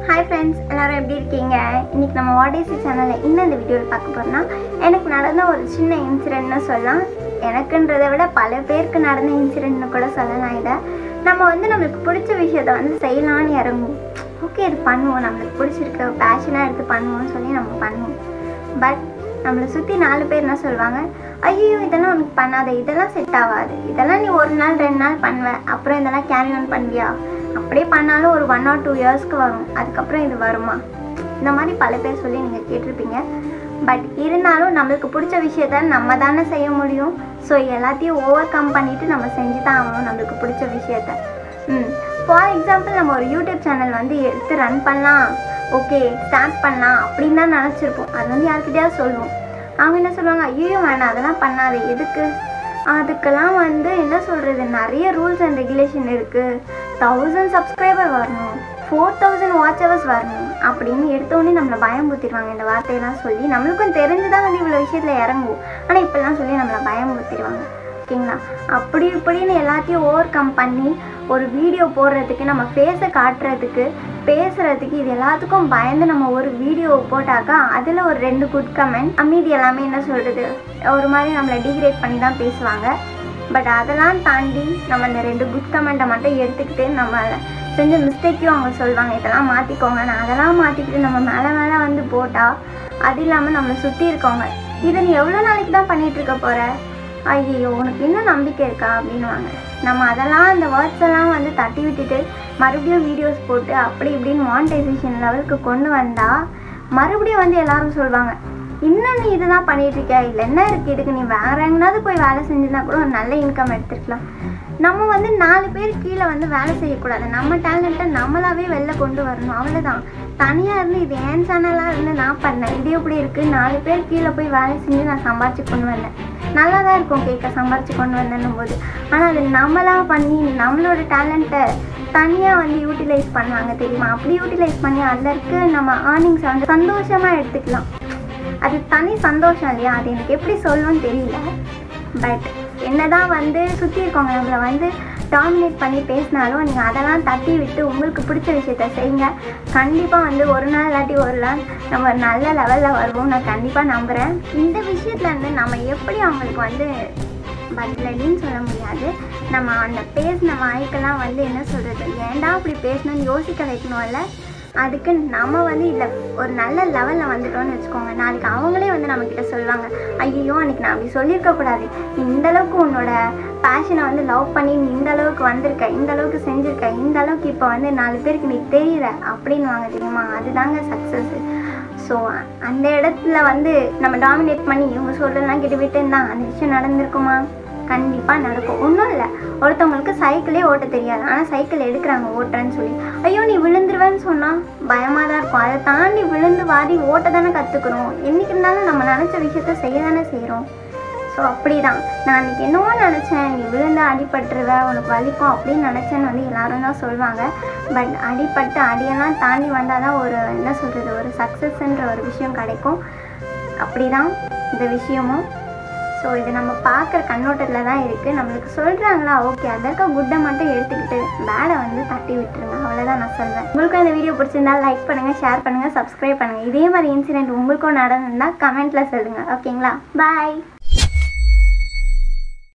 hi friends எல்லாரும் எப்படி இருக்கீங்க இன்னைக்கு நம்ம வாடேசி சேனலில் இன்னும் இந்த வீடியோவில் பார்க்க போகிறோம்னா எனக்கு நடந்த ஒரு சின்ன இன்சிடென்ட்னு சொல்லலாம் எனக்குன்றதை விட பல பேருக்கு நடந்த இன்சிடென்ட்னு கூட சொல்லலாம் இதை நம்ம வந்து நம்மளுக்கு பிடிச்ச விஷயத்த வந்து செய்யலான்னு இறங்குவோம் ஓகே இது பண்ணுவோம் நம்மளுக்கு பிடிச்சிருக்க பேஷனாக எடுத்து பண்ணுவோம்னு சொல்லி நம்ம பண்ணுவோம் பட் நம்மளை சுற்றி நாலு பேர் என்ன சொல்லுவாங்க ஐயோ இதெல்லாம் உனக்கு பண்ணாத இதெல்லாம் செட் ஆகாது இதெல்லாம் நீ ஒரு நாள் ரெண்டு நாள் பண்ணுவ அப்புறம் இதெல்லாம் கேரி ஆன் பண்ணுவியா அப்படியே பண்ணாலும் ஒரு ஒன் ஆர் டூ இயர்ஸ்க்கு வரும் அதுக்கப்புறம் இது வருமா இந்த மாதிரி பல பேர் சொல்லி நீங்கள் கேட்டிருப்பீங்க பட் இருந்தாலும் நம்மளுக்கு பிடிச்ச விஷயத்த நம்ம தானே செய்ய முடியும் ஸோ எல்லாத்தையும் ஓவர் கம் பண்ணிவிட்டு நம்ம செஞ்சு தான் ஆகணும் நம்மளுக்கு பிடிச்ச விஷயத்த ம் ஃபார் எக்ஸாம்பிள் நம்ம ஒரு யூடியூப் சேனல் வந்து எடுத்து ரன் பண்ணலாம் ஓகே ஸ்டார்ட் பண்ணலாம் அப்படின்னு தான் நினச்சிருப்போம் அது வந்து யார்கிட்டயாவது சொல்லுவோம் அவங்க என்ன சொல்லுவாங்க ஐயோ வேணாம் அதெல்லாம் பண்ணாது எதுக்கு அதுக்கெல்லாம் வந்து என்ன சொல்கிறது நிறைய ரூல்ஸ் அண்ட் ரெகுலேஷன் இருக்குது தௌசண்ட் சப்ஸ்கிரைபர் வரணும் ஃபோர் தௌசண்ட் வாட்ச் ஹவர்ஸ் வரணும் அப்படின்னு எடுத்தோடனே நம்மளை பயம்புத்திடுவாங்க இந்த வார்த்தையெல்லாம் சொல்லி நம்மளுக்கும் தெரிஞ்சு தான் வந்து இவ்வளோ விஷயத்தில் இறங்குவோம் ஆனால் இப்படிலாம் சொல்லி நம்மளை பயம்புத்திடுவாங்க ஓகேங்களா அப்படி இப்படின்னு எல்லாத்தையும் ஓவர் கம் பண்ணி ஒரு வீடியோ போடுறதுக்கு நம்ம ஃபேஸை காட்டுறதுக்கு பேசுகிறதுக்கு இது எல்லாத்துக்கும் பயந்து நம்ம ஒரு வீடியோ போட்டாக்கா அதில் ஒரு ரெண்டு குட் கமெண்ட் அமைதி எல்லாமே என்ன சொல்கிறது ஒரு மாதிரி நம்மளை டிகிரேட் பண்ணி தான் பேசுவாங்க பட் அதெல்லாம் தாண்டி நம்ம இந்த ரெண்டு குட் கமெண்ட்டை மட்டும் எடுத்துக்கிட்டு நம்ம செஞ்ச மிஸ்டேக்கையும் அவங்க சொல்லுவாங்க இதெல்லாம் மாற்றிக்கோங்க நான் அதெல்லாம் மாற்றிக்கிட்டு நம்ம மேலே மேலே வந்து போட்டால் அது இல்லாமல் நம்மளை சுற்றி இருக்கவங்க இதை நீ எவ்வளோ நாளைக்கு தான் பண்ணிகிட்டு இருக்க போகிற ஐயோ உனக்கு இன்னும் நம்பிக்கை இருக்கா அப்படின்னுவாங்க நம்ம அதெல்லாம் அந்த வேர்ட்ஸ் எல்லாம் வந்து தட்டி விட்டுட்டு மறுபடியும் வீடியோஸ் போட்டு அப்படி இப்படின்னு மானிட்டைசேஷன் லெவலுக்கு கொண்டு வந்தால் மறுபடியும் வந்து எல்லாரும் சொல்லுவாங்க இன்னும் நீ இதுதான் பண்ணிட்டு இருக்க இல்லை என்ன இருக்குது இதுக்கு நீ வேற எங்கேனாவது போய் வேலை செஞ்சிருந்தா கூட ஒரு நல்ல இன்கம் எடுத்துருக்கலாம் நம்ம வந்து நாலு பேர் கீழே வந்து வேலை செய்யக்கூடாது நம்ம டேலண்ட்டை நம்மளாவே வெளில கொண்டு வரணும் அவ்வளோதான் தனியாக இருந்து இது ஏன் சேனலாக இருந்து நான் பண்ணேன் இது எப்படி இருக்குது நாலு பேர் கீழே போய் வேலை செஞ்சு நான் சம்பாரிச்சு கொண்டு வந்தேன் நல்லா தான் இருக்கும் கேட்க சம்பாரிச்சு கொண்டு வந்தேன்னும் போது ஆனால் அது நம்மளாக பண்ணி நம்மளோட டேலண்ட்டை தனியாக வந்து யூட்டிலைஸ் பண்ணுவாங்க தெரியுமா அப்படி யூட்டிலைஸ் பண்ணி அதில் இருக்க நம்ம ஏர்னிங்ஸை வந்து சந்தோஷமாக எடுத்துக்கலாம் அது தனி சந்தோஷம் இல்லையா அது எனக்கு எப்படி சொல்லணும்னு தெரியல பட் என்னதான் வந்து சுற்றி இருக்கவங்க நம்மளை வந்து டாமினேட் பண்ணி பேசினாலும் நீங்கள் அதெல்லாம் தட்டி விட்டு உங்களுக்கு பிடிச்ச விஷயத்த செய்யுங்க கண்டிப்பாக வந்து ஒரு நாள் இல்லாட்டி ஒரு நாள் நம்ம ஒரு நல்ல லெவலில் வருவோம் நான் கண்டிப்பாக நம்புகிறேன் இந்த விஷயத்துல இருந்து நம்ம எப்படி அவங்களுக்கு வந்து பதிலடின்னு சொல்ல முடியாது நம்ம அந்த பேசின வாய்க்கெல்லாம் வந்து என்ன சொல்கிறது ஏன்டா அப்படி பேசணும்னு யோசிக்க வைக்கணும்ல அதுக்கு நம்ம வந்து இதில் ஒரு நல்ல லெவலில் வந்துட்டோம்னு வச்சுக்கோங்க நாளைக்கு அவங்களே வந்து நம்மக்கிட்ட சொல்லுவாங்க ஐயோ அன்றைக்கி நான் அப்படி சொல்லியிருக்க கூடாது நீ இந்த அளவுக்கு உன்னோட பேஷனை வந்து லவ் பண்ணி நீ இந்த அளவுக்கு வந்திருக்க இந்த அளவுக்கு செஞ்சுருக்க இந்த அளவுக்கு இப்போ வந்து நாலு பேருக்கு நீ தெரியல அப்படின்னுவாங்க தெரியுமா அதுதாங்க சக்ஸஸ் ஸோ அந்த இடத்துல வந்து நம்ம டாமினேட் பண்ணி இவங்க சொல்கிறதெல்லாம் கிட்ட விட்டு இருந்தால் அந்த விஷயம் நடந்திருக்குமா கண்டிப்பாக நடக்கும் ஒன்றும் இல்லை ஒருத்தவங்களுக்கு சைக்கிளே ஓட்ட தெரியாது ஆனால் சைக்கிள் எடுக்கிறாங்க ஓட்டுறேன்னு சொல்லி ஐயோ நீ விழுந்துருவேன்னு சொன்னால் பயமாக தான் இருக்கும் அதை தாண்டி விழுந்து வாடி ஓட்ட தானே கற்றுக்குறோம் என்றைக்கு இருந்தாலும் நம்ம நினச்ச விஷயத்த செய்ய தானே செய்கிறோம் ஸோ அப்படி தான் நான் அன்றைக்கி என்னவோ நினச்சேன் நீ விழுந்து அடிபட்டுருவ உனக்கு வலிக்கும் அப்படின்னு நினச்சேன்னு வந்து எல்லாரும் தான் சொல்லுவாங்க பட் அடிபட்டு அடியெல்லாம் தாண்டி வந்தால் தான் ஒரு என்ன சொல்கிறது ஒரு சக்ஸஸ்ன்ற ஒரு விஷயம் கிடைக்கும் அப்படி தான் இந்த விஷயமும் ஸோ இது நம்ம பார்க்குற கண்ணோட்டத்தில் தான் இருக்குது நம்மளுக்கு சொல்கிறாங்களா ஓகே அதில் இருக்க குட்டை மட்டும் எடுத்துக்கிட்டு பேடை வந்து தட்டி விட்டுருங்க அவ்வளோதான் நான் சொல்வேன் உங்களுக்கும் இந்த வீடியோ பிடிச்சிருந்தா லைக் பண்ணுங்கள் ஷேர் பண்ணுங்கள் சப்ஸ்கிரைப் பண்ணுங்கள் இதே மாதிரி இன்சிடென்ட் உங்களுக்கும் நடந்திருந்தால் கமெண்ட்டில் சொல்லுங்கள் ஓகேங்களா பாய்